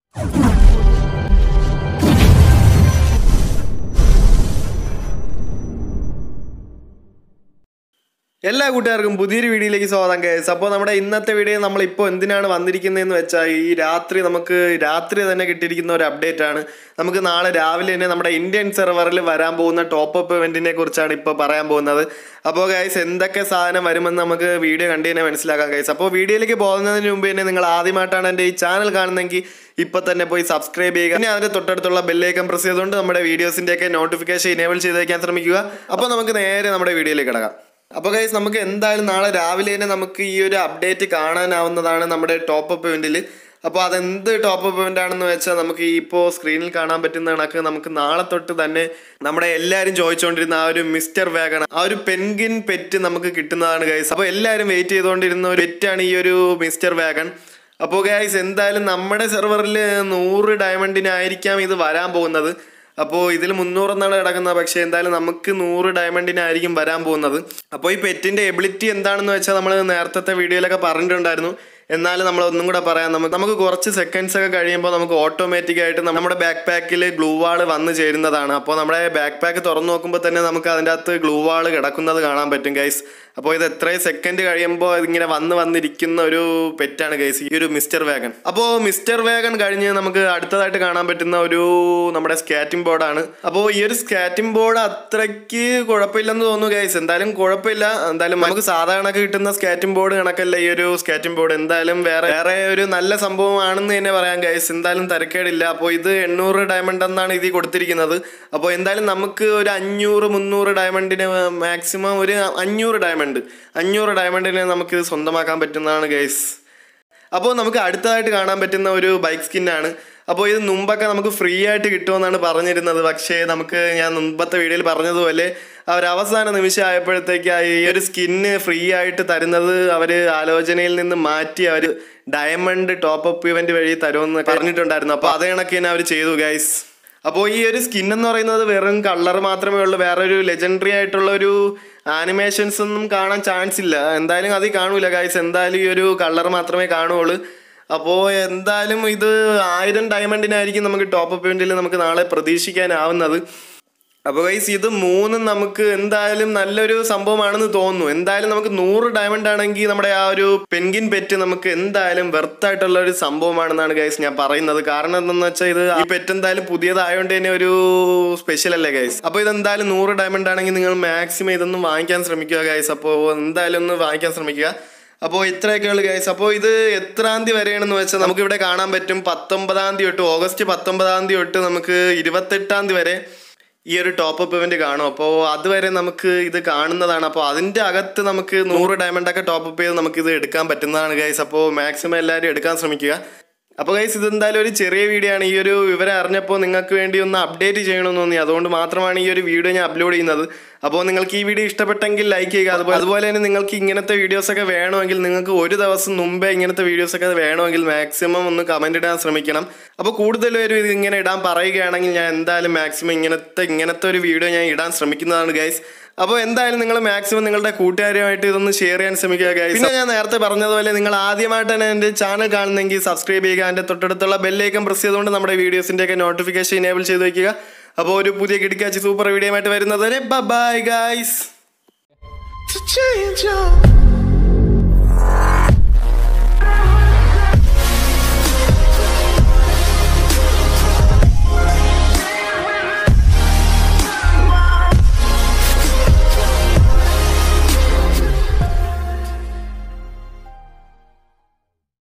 എല്ലാ കൂട്ടുകാർക്കും പുതിയൊരു വീഡിയോയിലേക്ക് സ്വാഗതം കേസ് അപ്പോൾ നമ്മുടെ ഇന്നത്തെ വീഡിയോ നമ്മളിപ്പോൾ എന്തിനാണ് വന്നിരിക്കുന്നതെന്ന് വെച്ചാൽ ഈ രാത്രി നമുക്ക് രാത്രി തന്നെ കിട്ടിയിരിക്കുന്ന ഒരു അപ്ഡേറ്റ് ആണ് നമുക്ക് നാളെ രാവിലെ തന്നെ നമ്മുടെ ഇന്ത്യൻ സെർവറിൽ വരാൻ പോകുന്ന ടോപ്പ് അപ്പ് ഇവൻറ്റിനെ കുറിച്ചാണ് ഇപ്പോൾ പറയാൻ പോകുന്നത് അപ്പോൾ ഗൈസ് എന്തൊക്കെ സാധനം വരുമെന്ന് നമുക്ക് വീഡിയോ കണ്ടു തന്നെ മനസ്സിലാക്കാം ഗൈസ് അപ്പോൾ വീഡിയോയിലേക്ക് പോകുന്നതിന് മുമ്പ് തന്നെ നിങ്ങൾ ആദ്യമായിട്ടാണ് എൻ്റെ ഈ ചാനൽ കാണുന്നതെങ്കിൽ ഇപ്പം തന്നെ പോയി സബ്സ്ക്രൈബ് ചെയ്യുക പിന്നെ അതിൻ്റെ തൊട്ടടുത്തുള്ള ബെല്ലേക്കം പ്രസ് ചെയ്തുകൊണ്ട് നമ്മുടെ വീഡിയോസിൻ്റെയൊക്കെ നോട്ടിഫിക്കേഷൻ ഇനേബിൾ ചെയ്ത് വയ്ക്കാൻ ശ്രമിക്കുക അപ്പോൾ നമുക്ക് നേരെ നമ്മുടെ വീഡിയോയിലേക്ക് കിടക്കാം അപ്പോൾ ഗൈസ് നമുക്ക് എന്തായാലും നാളെ രാവിലെ തന്നെ നമുക്ക് ഈ ഒരു അപ്ഡേറ്റ് കാണാനാവുന്നതാണ് നമ്മുടെ ടോപ്പ് അപ്പ് ഇവൻറ്റിൽ അപ്പോൾ അതെന്ത് ടോപ്പ് അപ്പ് ഇവൻ്റ് ആണെന്ന് വെച്ചാൽ നമുക്ക് ഈ ഇപ്പോൾ സ്ക്രീനിൽ കാണാൻ പറ്റുന്ന കണക്ക് നമുക്ക് നാളെ തൊട്ട് തന്നെ നമ്മുടെ എല്ലാവരും ചോദിച്ചുകൊണ്ടിരുന്ന ആ ഒരു മിസ്റ്റർ വാഗൺ ആ ഒരു പെൻഗിൻ പെറ്റ് നമുക്ക് കിട്ടുന്നതാണ് ഗൈസ് അപ്പോൾ എല്ലാവരും വെയിറ്റ് ചെയ്തുകൊണ്ടിരുന്ന ഒരു പെറ്റാണ് ഈ ഒരു മിസ്റ്റർ വാഗൺ അപ്പോൾ ഗൈസ് എന്തായാലും നമ്മുടെ സെർവറിൽ നൂറ് ഡയമണ്ടിനായിരിക്കാം ഇത് വരാൻ പോകുന്നത് അപ്പോൾ ഇതിൽ മുന്നൂറെന്നാണ് കിടക്കുന്നത് പക്ഷേ എന്തായാലും നമുക്ക് നൂറ് ഡയമണ്ടിനായിരിക്കും വരാൻ പോകുന്നത് അപ്പോൾ ഈ പെറ്റിൻ്റെ എബിലിറ്റി എന്താണെന്ന് വെച്ചാൽ നമ്മൾ നേരത്തെ വീഡിയോയിലൊക്കെ പറഞ്ഞിട്ടുണ്ടായിരുന്നു എന്നാലും നമ്മൾ ഒന്നും കൂടെ പറയാം നമുക്ക് നമുക്ക് കുറച്ച് സെക്കൻഡ്സ് ഒക്കെ കഴിയുമ്പോൾ നമുക്ക് ഓട്ടോമാറ്റിക് ആയിട്ട് നമ്മുടെ ബാക്ക് പാക്കിൽ ഗ്ലൂ വാൾ വന്ന് ചേരുന്നതാണ് അപ്പോൾ നമ്മുടെ ബാക്ക് പാക്ക് തുറന്നു നോക്കുമ്പോൾ തന്നെ നമുക്ക് അതിൻ്റെ അകത്ത് ഗ്ലൂ വാൾ കിടക്കുന്നത് കാണാൻ പറ്റും ഗൈസ് അപ്പോൾ ഇത് എത്രയും സെക്കൻഡ് കഴിയുമ്പോൾ ഇതിങ്ങനെ വന്ന് വന്നിരിക്കുന്ന ഒരു പെറ്റാണ് ഗൈസ് ഈ ഒരു മിസ്റ്റർ വാഗൺ അപ്പോൾ മിസ്റ്റർ വാഗൺ കഴിഞ്ഞ് നമുക്ക് അടുത്തതായിട്ട് കാണാൻ പറ്റുന്ന ഒരു നമ്മുടെ സ്കാറ്റിംഗ് ബോർഡാണ് അപ്പോൾ ഈ ഒരു സ്കാറ്റിംഗ് ബോർഡ് അത്രയ്ക്ക് കുഴപ്പമില്ലെന്ന് തോന്നുന്നു ഗൈസ് എന്തായാലും കുഴപ്പമില്ല എന്തായാലും നമുക്ക് സാധാരണ കിട്ടുന്ന സ്കാറ്റിംഗ് ബോർഡ് കണക്കല്ല ഈ ഒരു സ്കാറ്റിംഗ് ബോർഡ് എന്തായാലും വേറെ വേറെ ഒരു നല്ല സംഭവമാണെന്ന് തന്നെ പറയാം ഗൈസ് എന്തായാലും തരക്കേടില്ല അപ്പോൾ ഇത് എണ്ണൂറ് ഡയമണ്ട് എന്നാണ് ഇതിൽ കൊടുത്തിരിക്കുന്നത് അപ്പോൾ എന്തായാലും നമുക്ക് ഒരു അഞ്ഞൂറ് മുന്നൂറ് ഡയമണ്ടിന് മാക്സിമം ഒരു അഞ്ഞൂറ് ഡയമണ്ട് അഞ്ഞൂറ് ഡയമണ്ടിന് നമുക്ക് ഇത് സ്വന്തമാക്കാൻ പറ്റുന്നതാണ് ഗൈസ് അപ്പോൾ നമുക്ക് അടുത്തതായിട്ട് കാണാൻ പറ്റുന്ന ഒരു ബൈക്ക് സ്കിന്നാണ് അപ്പോൾ ഇത് മുമ്പൊക്കെ നമുക്ക് ഫ്രീ ആയിട്ട് കിട്ടുമെന്നാണ് പറഞ്ഞിരുന്നത് പക്ഷേ നമുക്ക് ഞാൻ മുമ്പത്തെ വീഡിയോയിൽ പറഞ്ഞതുപോലെ അവർ അവസാന നിമിഷം ആയപ്പോഴത്തേക്ക് ഈ ഒരു സ്കിന്ന് ഫ്രീ ആയിട്ട് തരുന്നത് അവർ ആലോചനയിൽ നിന്ന് മാറ്റി അവർ ഡയമണ്ട് ടോപ്പ് അപ്പ് ഇവന്റ് വഴി തരുമെന്ന് പറഞ്ഞിട്ടുണ്ടായിരുന്നു അപ്പോൾ അതേ കണക്ക് തന്നെ അവർ ചെയ്തു ഗൈസ് അപ്പോൾ ഈ ഒരു സ്കിൻ എന്ന് പറയുന്നത് വെറും കളർ മാത്രമേ ഉള്ളൂ വേറെ ഒരു ലെജൻഡറി ആയിട്ടുള്ള ഒരു ആനിമേഷൻസ് ഒന്നും കാണാൻ ചാൻസ് ഇല്ല എന്തായാലും അതിൽ കാണൂല ഗൈസ് എന്തായാലും ഈ ഒരു കളർ മാത്രമേ കാണുള്ളൂ അപ്പോൾ എന്തായാലും ഇത് ആയിരം ഡയമണ്ടിനായിരിക്കും നമുക്ക് ടോപ്പ് അപ്പ് ഇവൻറ്റിൽ നമുക്ക് നാളെ പ്രതീക്ഷിക്കാനാവുന്നത് അപ്പോൾ ഗൈസ് ഇത് മൂന്നും നമുക്ക് എന്തായാലും നല്ലൊരു സംഭവമാണെന്ന് തോന്നുന്നു എന്തായാലും നമുക്ക് നൂറ് ഡയമണ്ട് ആണെങ്കിൽ നമ്മുടെ ആ ഒരു പെൻഗിൻ പെറ്റ് നമുക്ക് എന്തായാലും വെർത്തായിട്ടുള്ള ഒരു സംഭവമാണെന്നാണ് ഗൈസ് ഞാൻ പറയുന്നത് കാരണം എന്തെന്ന് വെച്ചാൽ ഇത് ഈ പെറ്റ് എന്തായാലും പുതിയതായതുകൊണ്ട് തന്നെ ഒരു സ്പെഷ്യൽ അല്ലേ ഗൈസ് അപ്പോൾ ഇത് എന്തായാലും നൂറ് ഡയമണ്ട് ആണെങ്കിൽ നിങ്ങൾ മാക്സിമം ഇതൊന്നും വാങ്ങിക്കാൻ ശ്രമിക്കുക ഗൈസ് അപ്പോൾ എന്തായാലും ഒന്ന് വാങ്ങിക്കാൻ ശ്രമിക്കുക അപ്പോൾ ഇത്രയൊക്കെയുള്ള ഗൈസ് അപ്പോൾ ഇത് എത്രാം തീയതി വരെയാണെന്ന് വെച്ചാൽ നമുക്ക് ഇവിടെ കാണാൻ പറ്റും പത്തൊമ്പതാം തീയതി തൊട്ട് ഓഗസ്റ്റ് പത്തൊമ്പതാം തീയതി തൊട്ട് നമുക്ക് ഇരുപത്തെട്ടാം തീയതി വരെ ഈ ഒരു ടോപ്പ് അപ്പ് ഇവന്റ് കാണും അപ്പോൾ അതുവരെ നമുക്ക് ഇത് കാണുന്നതാണ് അപ്പോൾ അതിൻ്റെ അകത്ത് നമുക്ക് നൂറ് ഡയമണ്ട് ഒക്കെ ടോപ്പ് അപ്പ് ചെയ്ത് നമുക്ക് ഇത് എടുക്കാൻ പറ്റുന്നതാണ് ഗൈസ് അപ്പോൾ മാക്സിമം എല്ലാവരും എടുക്കാൻ ശ്രമിക്കുക അപ്പോൾ ഗൈസ് ഇതെന്തായാലും ഒരു ചെറിയ വീഡിയോ ആണ് ഈ ഒരു വിവരം അറിഞ്ഞപ്പോൾ നിങ്ങൾക്ക് വേണ്ടി ഒന്ന് അപ്ഡേറ്റ് ചെയ്യണമെന്ന് തോന്നി അതുകൊണ്ട് മാത്രമാണ് ഈ ഒരു വീഡിയോ ഞാൻ അപ്ലോഡ് ചെയ്യുന്നത് അപ്പോൾ നിങ്ങൾക്ക് ഈ വീഡിയോ ഇഷ്ടപ്പെട്ടെങ്കിൽ ലൈക്ക് ചെയ്യുക അതുപോലെ അതുപോലെ തന്നെ നിങ്ങൾക്ക് ഇങ്ങനത്തെ വീഡിയോസൊക്കെ വേണമെങ്കിൽ നിങ്ങൾക്ക് ഒരു ദിവസം മുമ്പേ ഇങ്ങനത്തെ വീഡിയോസൊക്കെ വേണമെങ്കിൽ മാക്സിമം ഒന്ന് കമൻ്റ് ഇടാൻ ശ്രമിക്കണം അപ്പോൾ കൂടുതൽ പേരും ഇത് ഇങ്ങനെ ഇടാൻ പറയുകയാണെങ്കിൽ ഞാൻ എന്തായാലും മാക്സിമം ഇങ്ങനത്തെ ഇങ്ങനത്തെ ഒരു വീഡിയോ ഞാൻ ഇടാൻ ശ്രമിക്കുന്നതാണ് ഗൈസ് അപ്പോൾ എന്തായാലും നിങ്ങൾ മാക്സിമം നിങ്ങളുടെ കൂട്ടുകാരുമായിട്ട് ഇതൊന്ന് ഷെയർ ചെയ്യാൻ ശ്രമിക്കുക ഗൈസ് പിന്നെ ഞാൻ നേരത്തെ പറഞ്ഞതുപോലെ നിങ്ങൾ ആദ്യമായിട്ട് തന്നെ എൻ്റെ ചാനൽ കാണുന്നെങ്കിൽ സബ്സ്ക്രൈബ് ചെയ്യുക എൻ്റെ തൊട്ടടുത്തുള്ള ബെല്ലേക്കം പ്രസ് ചെയ്തുകൊണ്ട് നമ്മുടെ വീഡിയോസിൻ്റെയൊക്കെ നോട്ടിഫിക്കേഷൻ ഇനേബിൾ ചെയ്ത് വയ്ക്കുക അപ്പോൾ ഒരു പുതിയ കിടക്കാച്ചി സൂപ്പർ വീഡിയോ ആയിട്ട് വരുന്നത് വരെ bye guys to change up.